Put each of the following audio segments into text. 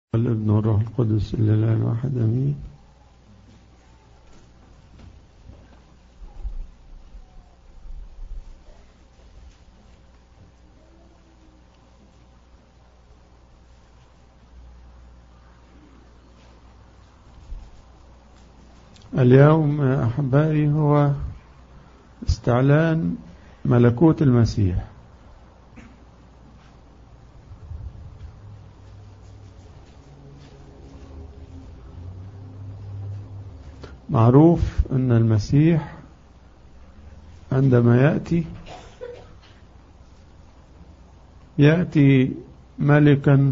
والابن والروح القدس الإله الواحد أمين اليوم أحبائي هو استعلان ملكوت المسيح معروف أن المسيح عندما يأتي يأتي ملكا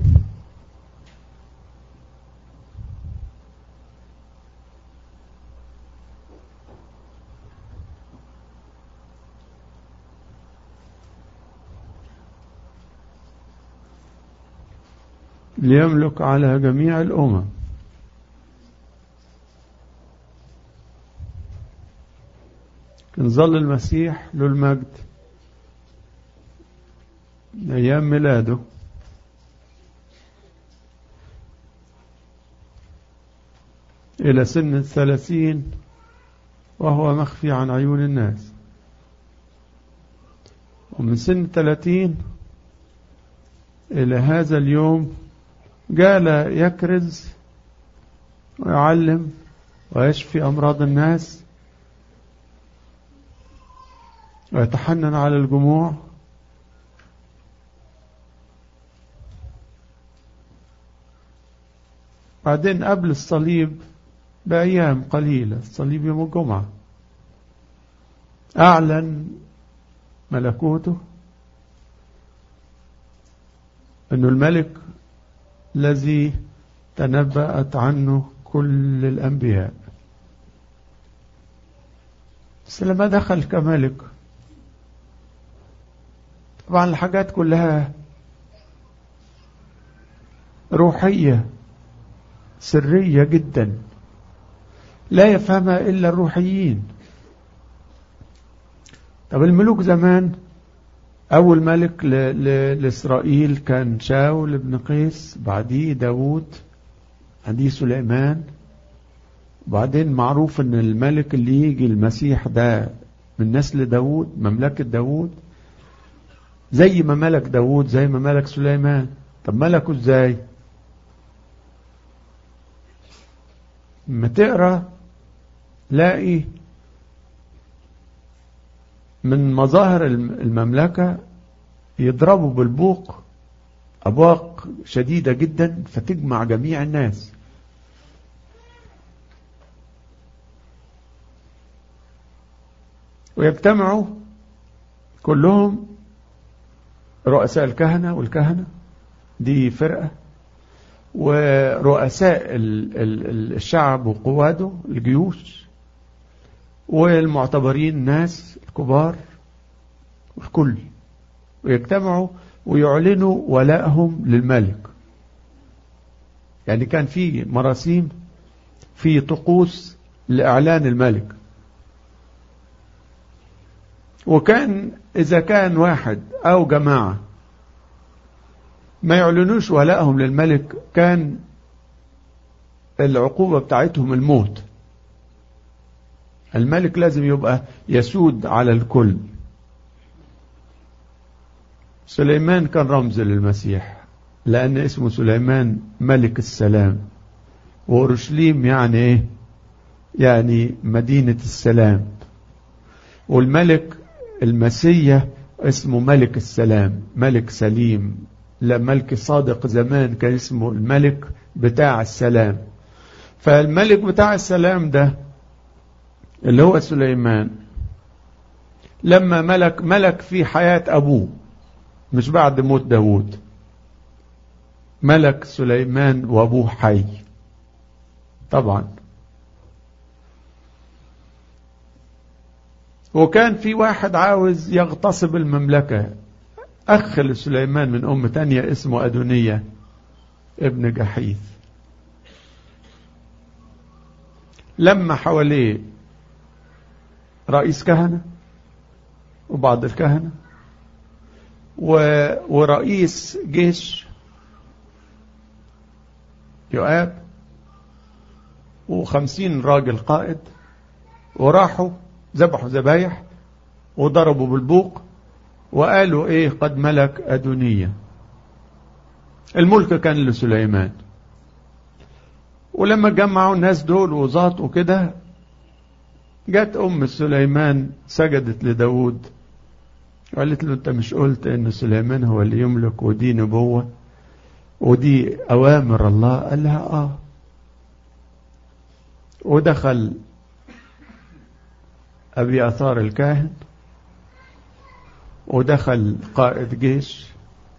ليملك على جميع الأمم كان ظل المسيح له المجد من أيام ميلاده إلى سن الثلاثين وهو مخفي عن عيون الناس ومن سن الثلاثين إلى هذا اليوم جال يكرز ويعلم ويشفي أمراض الناس ويتحنن على الجموع بعدين قبل الصليب بأيام قليلة الصليب يوم الجمعة أعلن ملكوته أنه الملك الذي تنبأت عنه كل الأنبياء بس لما دخل كملك طبعا الحاجات كلها روحية سرية جدا لا يفهمها إلا الروحيين طب الملوك زمان أول ملك ل... ل... لإسرائيل كان شاول بن قيس بعديه داود بعديه سليمان وبعدين معروف ان الملك اللي يجي المسيح ده من نسل داود مملكة داود زي ما ملك داود زي ما ملك سليمان طب ملكه ازاي ما تقرا لاقي من مظاهر المملكة يضربوا بالبوق أبواق شديدة جدا فتجمع جميع الناس ويجتمعوا كلهم رؤساء الكهنة والكهنة دي فرقة ورؤساء الشعب وقواده الجيوش والمعتبرين الناس الكبار الكل ويجتمعوا ويعلنوا ولائهم للملك يعني كان في مراسيم في طقوس لإعلان الملك وكان إذا كان واحد أو جماعة ما يعلنوش ولائهم للملك كان العقوبة بتاعتهم الموت الملك لازم يبقى يسود على الكل سليمان كان رمز للمسيح لأن اسمه سليمان ملك السلام وأورشليم يعني إيه يعني مدينة السلام والملك المسيح اسمه ملك السلام ملك سليم لا ملك صادق زمان كان اسمه الملك بتاع السلام فالملك بتاع السلام ده اللي هو سليمان لما ملك ملك في حياة أبوه مش بعد موت داود ملك سليمان وأبوه حي طبعا وكان في واحد عاوز يغتصب المملكة أخ لسليمان من أم تانية اسمه أدونية ابن جحيث لما حواليه رئيس كهنة وبعض الكهنة و... ورئيس جيش يؤاب وخمسين راجل قائد وراحوا ذبحوا ذبايح وضربوا بالبوق وقالوا ايه قد ملك أدونية الملك كان لسليمان ولما جمعوا الناس دول وزاط وكده جت أم سليمان سجدت لداود وقالت له أنت مش قلت إن سليمان هو اللي يملك ودي نبوة ودي أوامر الله قال لها آه ودخل أبي أثار الكاهن ودخل قائد جيش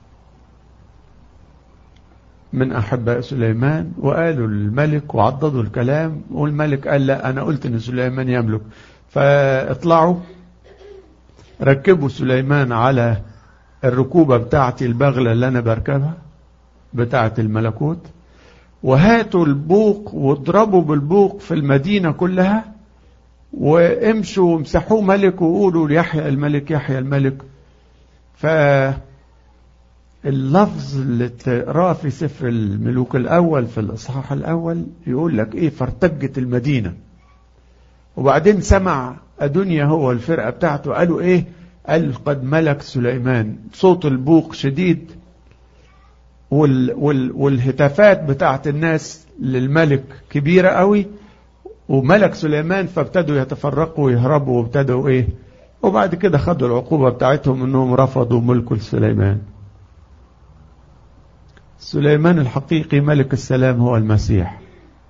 من أحباء سليمان وقالوا للملك وعضدوا الكلام والملك قال لا أنا قلت إن سليمان يملك فاطلعوا ركبوا سليمان على الركوبة بتاعتي البغلة اللي أنا بركبها بتاعة الملكوت وهاتوا البوق واضربوا بالبوق في المدينة كلها وامشوا وامسحوه ملك وقولوا يحيى الملك يحيى الملك فاللفظ اللي تقراه في سفر الملوك الأول في الإصحاح الأول يقول لك إيه فارتجت المدينة وبعدين سمع أدنيا هو الفرقة بتاعته قالوا إيه قال قد ملك سليمان صوت البوق شديد وال وال والهتافات بتاعت الناس للملك كبيرة قوي وملك سليمان فابتدوا يتفرقوا ويهربوا وابتدوا ايه وبعد كده خدوا العقوبة بتاعتهم انهم رفضوا ملك سليمان سليمان الحقيقي ملك السلام هو المسيح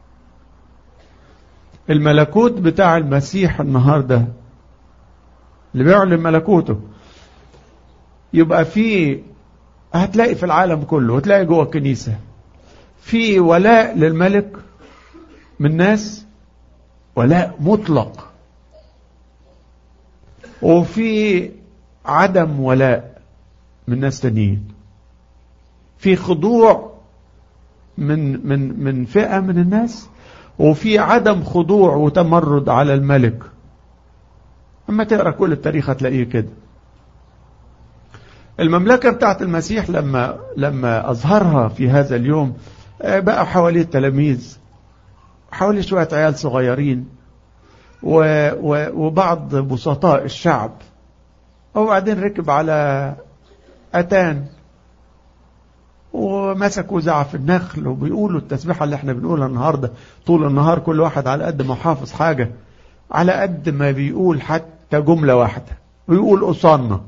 الملكوت بتاع المسيح النهاردة اللي بيعلن ملكوته يبقى في هتلاقي في العالم كله وتلاقي جوه الكنيسة في ولاء للملك من ناس ولاء مطلق وفي عدم ولاء من ناس تانيين في خضوع من من من فئة من الناس وفي عدم خضوع وتمرد على الملك اما تقرا كل التاريخ هتلاقيه كده المملكة بتاعت المسيح لما لما أظهرها في هذا اليوم بقى حواليه التلاميذ حوالي شوية عيال صغيرين و و وبعض بسطاء الشعب وبعدين ركب على أتان ومسكوا زعف النخل وبيقولوا التسبيحة اللي احنا بنقولها النهاردة طول النهار كل واحد على قد ما حافظ حاجة على قد ما بيقول حتى جملة واحدة ويقول أصاننا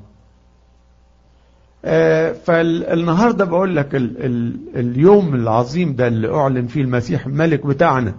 آه فالنهاردة بقول لك ال ال اليوم العظيم ده اللي أعلن فيه المسيح الملك بتاعنا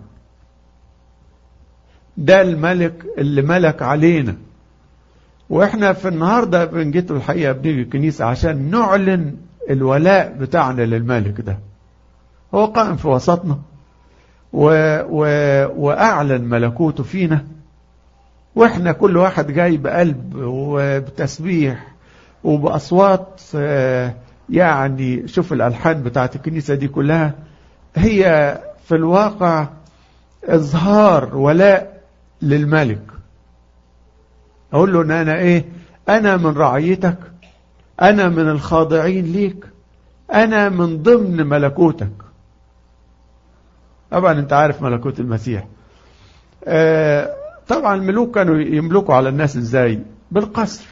ده الملك اللي ملك علينا واحنا في النهاردة بنجيت الحقيقة بنيجي الكنيسة عشان نعلن الولاء بتاعنا للملك ده هو قائم في وسطنا و و وأعلن ملكوته فينا واحنا كل واحد جاي بقلب وبتسبيح وبأصوات يعني شوف الألحان بتاعت الكنيسة دي كلها هي في الواقع إظهار ولاء للملك أقول له إن أنا إيه أنا من رعيتك أنا من الخاضعين ليك أنا من ضمن ملكوتك طبعا أنت عارف ملكوت المسيح آه طبعا الملوك كانوا يملكوا على الناس إزاي بالقصر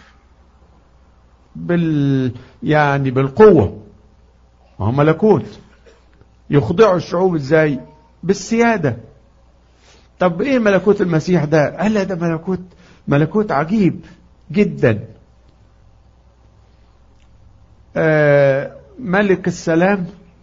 بال يعني بالقوة ما هو ملكوت يخضعوا الشعوب ازاي بالسيادة طب ايه ملكوت المسيح ده قال ده ملكوت ملكوت عجيب جدا آه ملك السلام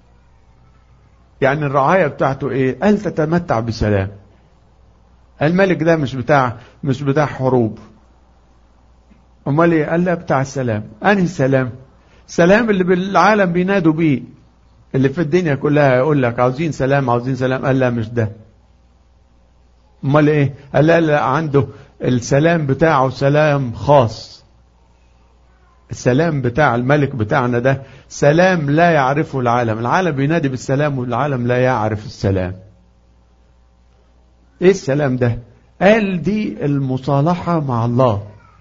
يعني الرعاية بتاعته ايه قال تتمتع بسلام الملك ده مش بتاع مش بتاع حروب امال ايه قال لا بتاع السلام انهي سلام سلام اللي بالعالم بينادوا بيه اللي في الدنيا كلها يقول لك عاوزين سلام عاوزين سلام قال لا مش ده امال ايه قال لا لا عنده السلام بتاعه سلام خاص السلام بتاع الملك بتاعنا ده سلام لا يعرفه العالم العالم بينادي بالسلام والعالم لا يعرف السلام ايه السلام ده قال دي المصالحة مع الله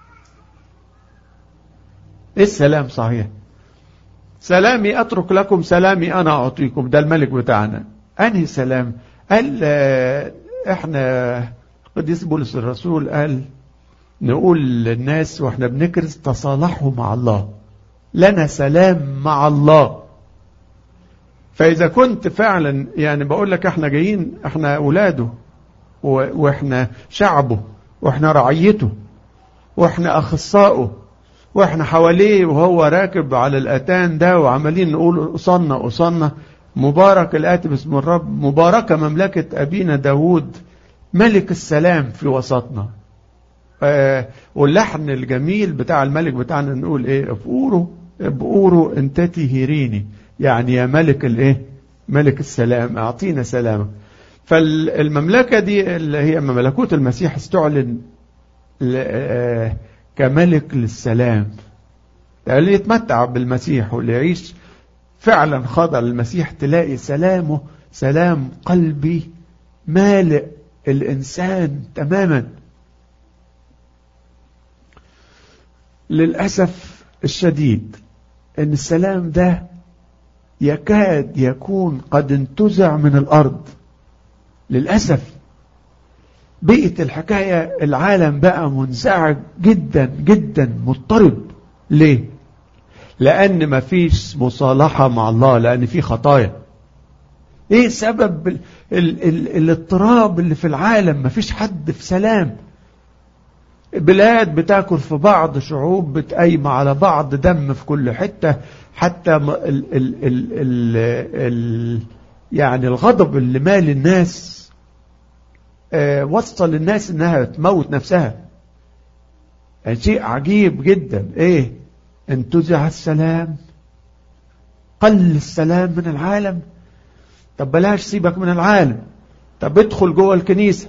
ايه السلام صحيح سلامي اترك لكم سلامي انا اعطيكم ده الملك بتاعنا أنهي سلام قال احنا قديس بولس الرسول قال نقول للناس واحنا بنكرز تصالحوا مع الله لنا سلام مع الله فإذا كنت فعلا يعني بقول لك احنا جايين احنا أولاده واحنا شعبه واحنا رعيته واحنا أخصائه واحنا حواليه وهو راكب على الأتان ده وعمالين نقول أصلنا أصلنا مبارك الآتي باسم الرب مباركة مملكة أبينا داود ملك السلام في وسطنا آه واللحن الجميل بتاع الملك بتاعنا نقول ايه ابقوروا ابقوروا انت تهيريني يعني يا ملك الايه ملك السلام اعطينا سلامك فالمملكة دي اللي هي ملكوت المسيح استعلن كملك للسلام اللي يتمتع بالمسيح واللي يعيش فعلا خضع للمسيح تلاقي سلامه سلام قلبي مالئ الإنسان تماما للأسف الشديد أن السلام ده يكاد يكون قد انتزع من الأرض للأسف بقت الحكاية العالم بقى منزعج جدا جدا مضطرب ليه لأن مفيش مصالحة مع الله لأن في خطايا ايه سبب ال ال ال الاضطراب اللي في العالم مفيش حد في سلام بلاد بتاكل في بعض شعوب بتقيم على بعض دم في كل حتة حتى ال ال ال ال ال يعني الغضب اللي مال الناس آه وصل الناس انها تموت نفسها يعني شيء عجيب جدا ايه انتزع السلام قل السلام من العالم طب بلاش سيبك من العالم طب ادخل جوه الكنيسة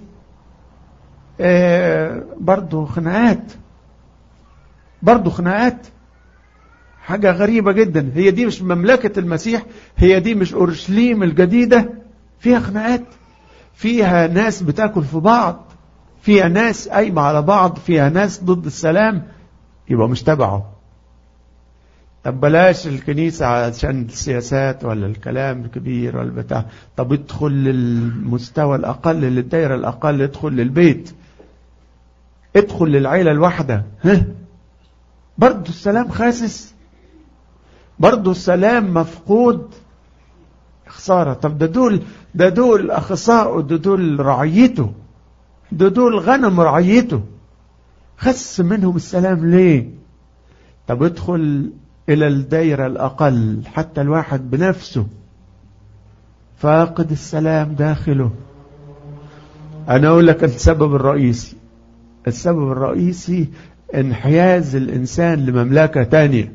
آه برضو خناقات برضو خناقات حاجة غريبة جدا هي دي مش مملكة المسيح هي دي مش أورشليم الجديدة فيها خناقات فيها ناس بتاكل في بعض فيها ناس قايمة على بعض فيها ناس ضد السلام يبقى مش تبعه طب بلاش الكنيسة عشان السياسات ولا الكلام الكبير ولا بتاع طب ادخل للمستوى الأقل للدائرة الأقل ادخل للبيت ادخل للعيلة الواحدة ها برضو السلام خاسس برضو السلام مفقود خسارة طب ده دول ده دول أخصائه ده دول رعيته ده دول غنم رعيته خس منهم السلام ليه طب ادخل إلى الدائرة الأقل حتى الواحد بنفسه فاقد السلام داخله أنا أقول لك السبب الرئيسي السبب الرئيسي انحياز الإنسان لمملكة تانية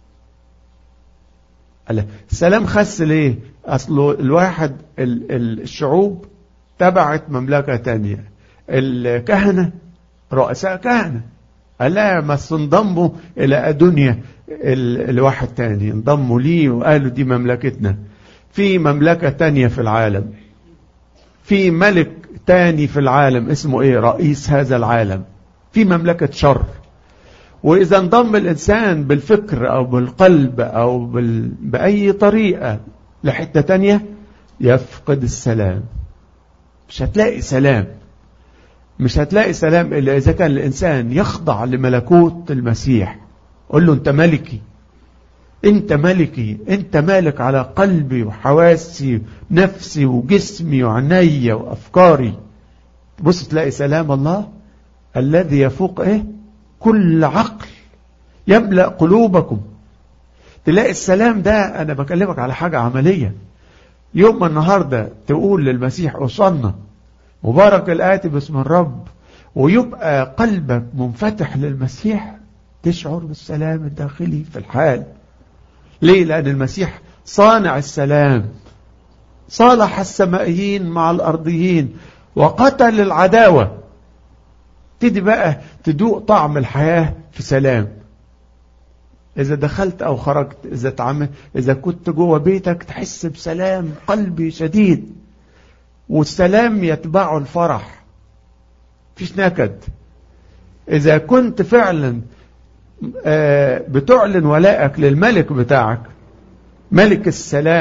السلام خس ليه أصله الواحد الشعوب تبعت مملكة تانية الكهنة رؤساء كهنة ألا ما انضموا إلى أدنيا الواحد تاني انضموا ليه وقالوا دي مملكتنا في مملكة تانية في العالم في ملك تاني في العالم اسمه ايه رئيس هذا العالم في مملكة شر وإذا انضم الإنسان بالفكر أو بالقلب أو بال... بأي طريقة لحتة تانية يفقد السلام مش هتلاقي سلام مش هتلاقي سلام إلا إذا كان الإنسان يخضع لملكوت المسيح قل له أنت ملكي أنت ملكي أنت مالك على قلبي وحواسي نفسي وجسمي وعناية وأفكاري بص تلاقي سلام الله الذي يفوق إيه كل عقل يملأ قلوبكم تلاقي السلام ده أنا بكلمك على حاجة عملية يوم ما النهاردة تقول للمسيح أصلنا مبارك الآتي باسم الرب ويبقى قلبك منفتح للمسيح تشعر بالسلام الداخلي في الحال ليه لأن المسيح صانع السلام صالح السمائيين مع الأرضيين وقتل العداوة تدي بقى تدوق طعم الحياة في سلام إذا دخلت أو خرجت إذا تعمل إذا كنت جوه بيتك تحس بسلام قلبي شديد والسلام يتبعه الفرح فيش نكد إذا كنت فعلا بتعلن ولائك للملك بتاعك ملك السلام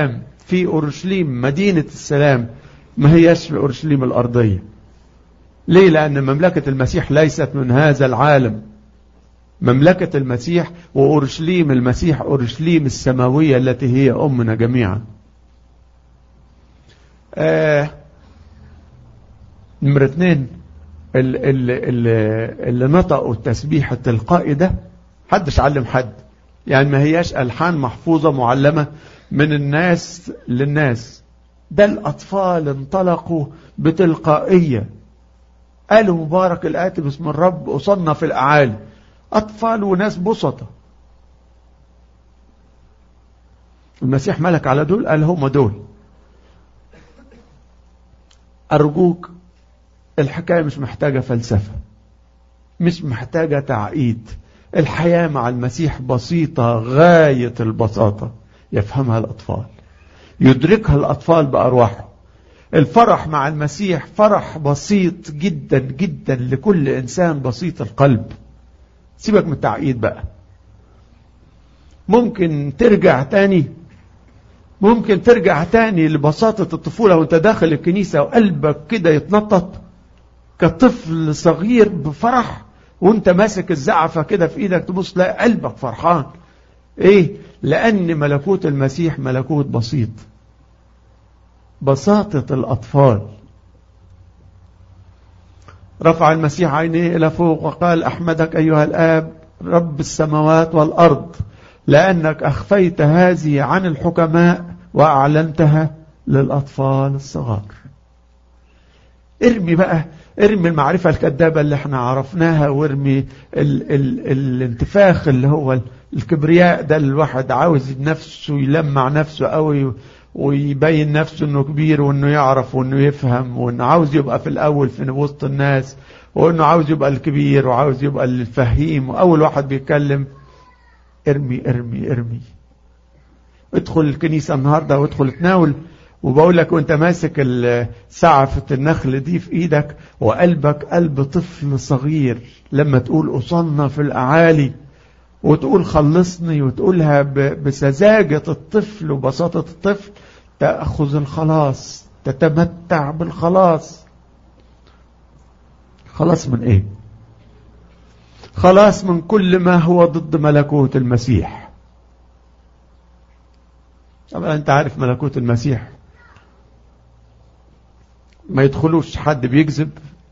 في أورشليم مدينة السلام ما هيش في أورشليم الأرضية ليه لأن مملكة المسيح ليست من هذا العالم مملكة المسيح وأورشليم المسيح أورشليم السماوية التي هي أمنا جميعا آه نمرة اثنين اللي, اللي, اللي نطقوا التسبيح التلقائي ده حدش علم حد يعني ما هياش ألحان محفوظة معلمة من الناس للناس ده الأطفال انطلقوا بتلقائية قالوا مبارك الآتي باسم الرب أصنف في الأعالي أطفال وناس بسطة المسيح ملك على دول قال هم دول أرجوك الحكاية مش محتاجة فلسفة مش محتاجة تعقيد الحياة مع المسيح بسيطة غاية البساطة يفهمها الأطفال يدركها الأطفال بأرواحهم الفرح مع المسيح فرح بسيط جدا جدا لكل إنسان بسيط القلب سيبك من التعقيد بقى ممكن ترجع تاني ممكن ترجع تاني لبساطة الطفولة وانت داخل الكنيسة وقلبك كده يتنطط كطفل صغير بفرح وانت ماسك الزعفة كده في ايدك تبص تلاقي قلبك فرحان ايه لان ملكوت المسيح ملكوت بسيط بساطة الاطفال رفع المسيح عينيه الى فوق وقال احمدك ايها الاب رب السماوات والارض لانك اخفيت هذه عن الحكماء واعلنتها للاطفال الصغار ارمي بقى ارمي المعرفة الكذابة اللي احنا عرفناها وارمي ال ال الانتفاخ اللي هو الكبرياء ده اللي الواحد عاوز نفسه يلمع نفسه قوي ويبين نفسه انه كبير وانه يعرف وانه يفهم وانه عاوز يبقى في الاول في وسط الناس وانه عاوز يبقى الكبير وعاوز يبقى الفهيم واول واحد بيتكلم ارمي ارمي ارمي ادخل الكنيسة النهاردة وادخل تناول وبقول لك وانت ماسك سعفة النخل دي في ايدك وقلبك قلب طفل صغير لما تقول اصلنا في الاعالي وتقول خلصني وتقولها بسذاجة الطفل وبساطة الطفل تأخذ الخلاص تتمتع بالخلاص خلاص من ايه خلاص من كل ما هو ضد ملكوت المسيح طبعا انت عارف ملكوت المسيح ما يدخلوش حد بيكذب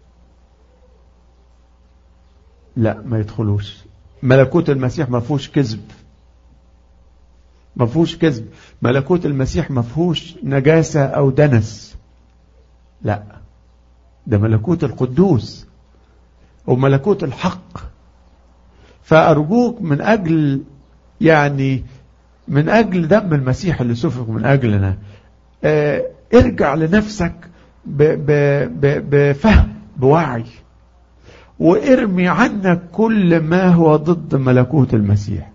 لا ما يدخلوش ملكوت المسيح ما فيهوش كذب ما فيهوش كذب ملكوت المسيح ما فيهوش نجاسة أو دنس لا ده ملكوت القدوس وملكوت الحق فأرجوك من أجل يعني من أجل دم المسيح اللي سفك من أجلنا اه ارجع لنفسك بفهم بوعي وارمي عنك كل ما هو ضد ملكوت المسيح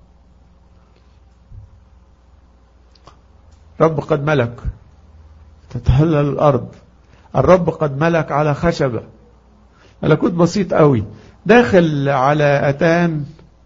رب قد ملك تتهلل الأرض الرب قد ملك على خشبة ملكوت بسيط قوي داخل على أتان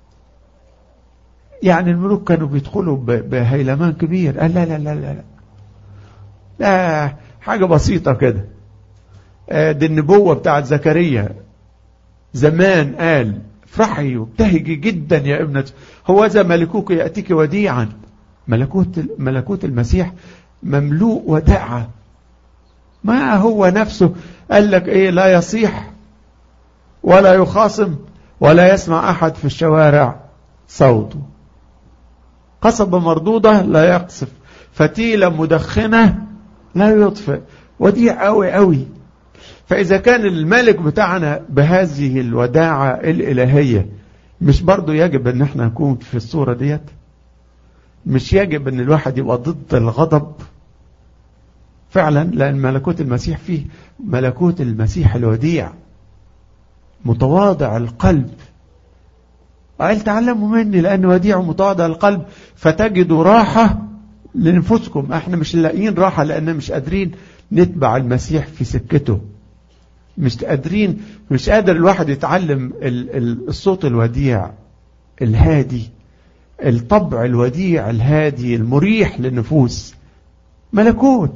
يعني الملوك كانوا بيدخلوا بهيلمان كبير قال لا لا لا لا لا, لا حاجة بسيطة كده دي النبوة بتاعت زكريا زمان قال افرحي وابتهجي جدا يا ابنة هو ذا ملكوك يأتيك وديعا ملكوت ملكوت المسيح مملوء وداعة ما هو نفسه قال لك ايه لا يصيح ولا يخاصم ولا يسمع احد في الشوارع صوته قصبة مردودة لا يقصف فتيلة مدخنة لا يطفئ وديع قوي قوي فإذا كان الملك بتاعنا بهذه الوداعة الإلهية مش برضو يجب ان احنا نكون في الصورة ديت مش يجب ان الواحد يبقى ضد الغضب فعلا لأن ملكوت المسيح فيه ملكوت المسيح الوديع متواضع القلب قال تعلموا مني لأنه وديع متواضع القلب فتجدوا راحة لنفسكم احنا مش لاقيين راحة لأن مش قادرين نتبع المسيح في سكته مش قادرين مش قادر الواحد يتعلم الصوت الوديع الهادي الطبع الوديع الهادي المريح للنفوس ملكوت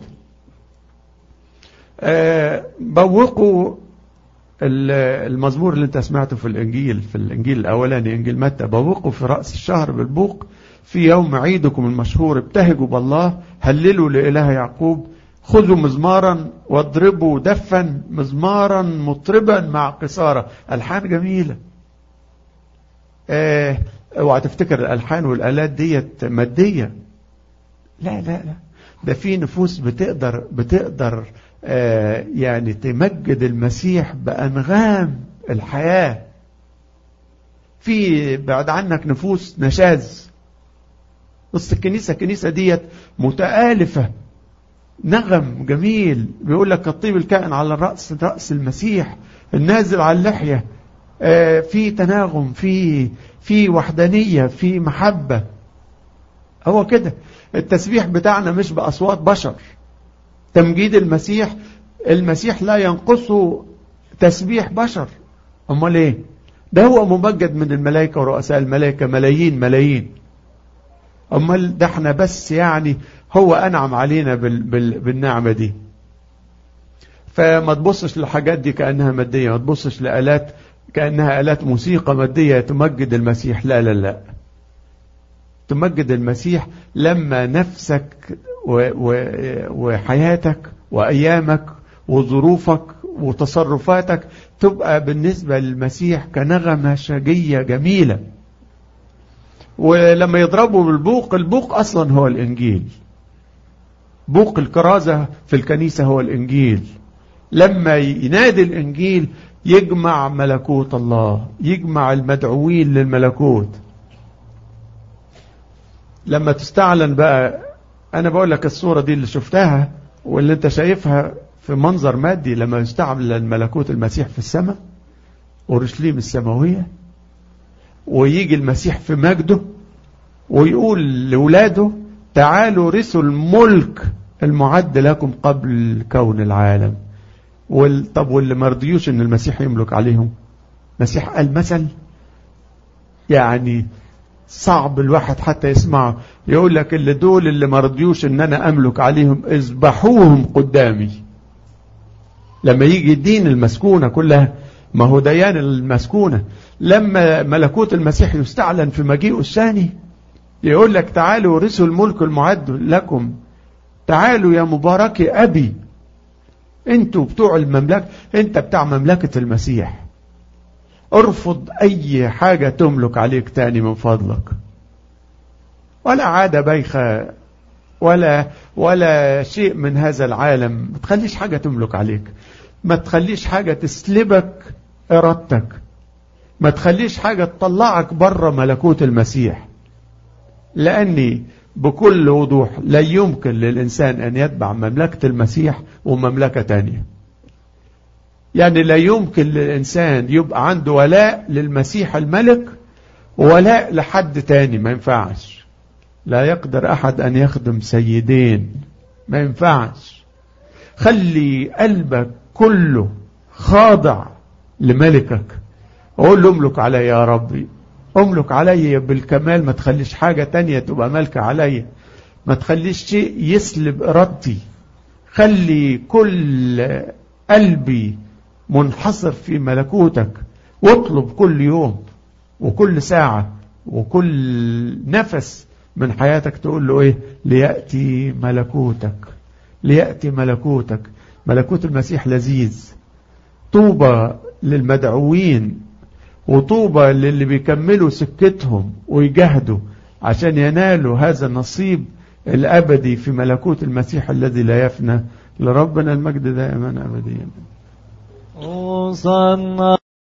آه بوقوا المزمور اللي انت سمعته في الانجيل في الانجيل الاولاني انجيل متى بوقوا في راس الشهر بالبوق في يوم عيدكم المشهور ابتهجوا بالله هللوا لاله يعقوب خذوا مزمارا واضربوا دفا مزمارا مطربا مع قصارى الحان جميله آه اوعى تفتكر الالحان والالات ديت ماديه لا لا لا ده في نفوس بتقدر بتقدر آه يعني تمجد المسيح بانغام الحياه في بعد عنك نفوس نشاز وسط الكنيسه الكنيسه ديت متالفه نغم جميل بيقول لك الطيب الكائن على الرأس رأس المسيح النازل على اللحية آه في تناغم في في وحدانية في محبة هو كده التسبيح بتاعنا مش بأصوات بشر تمجيد المسيح المسيح لا ينقصه تسبيح بشر امال ايه ده هو ممجد من الملائكة ورؤساء الملائكة ملايين ملايين امال ده احنا بس يعني هو انعم علينا بال بال بالنعمة دي فما تبصش للحاجات دي كأنها مادية ما تبصش لآلات كأنها آلات موسيقى مادية تمجد المسيح لا لا لا تمجد المسيح لما نفسك و و وحياتك وأيامك وظروفك وتصرفاتك تبقى بالنسبة للمسيح كنغمة شجية جميلة ولما يضربوا بالبوق البوق أصلا هو الإنجيل بوق الكرازة في الكنيسة هو الإنجيل لما ينادي الإنجيل يجمع ملكوت الله يجمع المدعوين للملكوت لما تستعلن بقى أنا بقول لك الصورة دي اللي شفتها واللي أنت شايفها في منظر مادي لما يستعلن ملكوت المسيح في السماء أورشليم السماوية ويجي المسيح في مجده ويقول لولاده تعالوا رثوا الملك المعد لكم قبل كون العالم وال... طب واللي ما رضيوش ان المسيح يملك عليهم المسيح قال مثل يعني صعب الواحد حتى يسمعه يقول لك اللي دول اللي ما رضيوش ان انا املك عليهم اذبحوهم قدامي لما يجي الدين المسكونة كلها ما هو ديان المسكونة لما ملكوت المسيح يستعلن في مجيئه الثاني يقول لك تعالوا ورثوا الملك المعد لكم تعالوا يا مبارك أبي انتوا بتوع المملكة انت بتاع مملكة المسيح ارفض اي حاجة تملك عليك تاني من فضلك ولا عادة بايخة ولا ولا شيء من هذا العالم ما تخليش حاجة تملك عليك ما تخليش حاجة تسلبك ارادتك ما تخليش حاجة تطلعك بره ملكوت المسيح لأني بكل وضوح لا يمكن للإنسان أن يتبع مملكة المسيح ومملكة تانية يعني لا يمكن للإنسان يبقى عنده ولاء للمسيح الملك وولاء لحد تاني ما ينفعش لا يقدر أحد أن يخدم سيدين ما ينفعش خلي قلبك كله خاضع لملكك وقول له املك علي يا ربي املك علي بالكمال ما تخليش حاجة تانية تبقى ملكة علي ما تخليش شيء يسلب ارادتي خلي كل قلبي منحصر في ملكوتك واطلب كل يوم وكل ساعة وكل نفس من حياتك تقول له ايه ليأتي ملكوتك ليأتي ملكوتك ملكوت المسيح لذيذ طوبى للمدعوين وطوبى للي بيكملوا سكتهم ويجاهدوا عشان ينالوا هذا النصيب الأبدي في ملكوت المسيح الذي لا يفنى لربنا المجد دائما أبديا